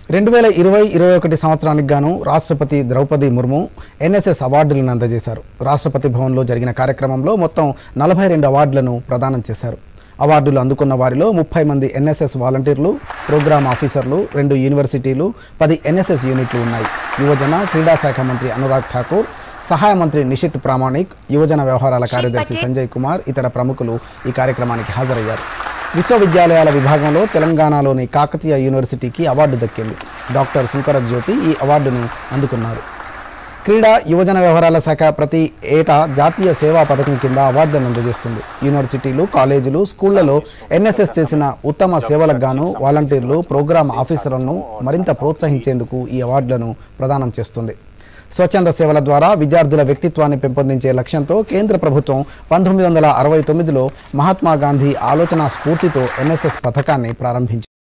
రెండు వేల ఇరవై ఇరవై ఒకటి సంవత్సరానికి గాను రాష్ట్రపతి ద్రౌపది ముర్ము ఎన్ఎస్ఎస్ అవార్డులను అందజేశారు రాష్ట్రపతి భవన్లో జరిగిన కార్యక్రమంలో మొత్తం నలభై రెండు అవార్డులను ప్రదానం చేశారు అవార్డులు అందుకున్న వారిలో ముప్పై మంది ఎన్ఎస్ఎస్ వాలంటీర్లు ప్రోగ్రామ్ ఆఫీసర్లు రెండు యూనివర్సిటీలు పది ఎన్ఎస్ఎస్ యూనిట్లు ఉన్నాయి యువజన క్రీడా శాఖ మంత్రి అనురాగ్ ఠాకూర్ సహాయ మంత్రి నిషిత్ ప్రామాణిక్ యువజన వ్యవహారాల కార్యదర్శి సంజయ్ కుమార్ ఇతర ప్రముఖులు ఈ కార్యక్రమానికి హాజరయ్యారు విశ్వవిద్యాలయాల విభాగంలో తెలంగాణలోని కాకతీయ యూనివర్సిటీకి అవార్డు దక్కింది డాక్టర్ శంకర జ్యోతి ఈ అవార్డును అందుకున్నారు క్రీడా యువజన వ్యవహారాల శాఖ ప్రతి ఏటా జాతీయ సేవా పథకం కింద అవార్డులను అందజేస్తుంది యూనివర్సిటీలు కాలేజీలు స్కూళ్లలో ఎన్ఎస్ఎస్ చేసిన ఉత్తమ సేవలకు గాను వాలంటీర్లు ప్రోగ్రామ్ ఆఫీసర్లను మరింత ప్రోత్సహించేందుకు ఈ అవార్డులను ప్రదానం చేస్తుంది స్వచ్ఛంద సేవల ద్వారా విద్యార్థుల వ్యక్తిత్వాన్ని పెంపొందించే లక్ష్యంతో కేంద్ర ప్రభుత్వం పంతొమ్మిది వందల అరవై తొమ్మిదిలో మహాత్మా గాంధీ ఆలోచన స్ఫూర్తితో ఎన్ఎస్ఎస్ పథకాన్ని ప్రారంభించింది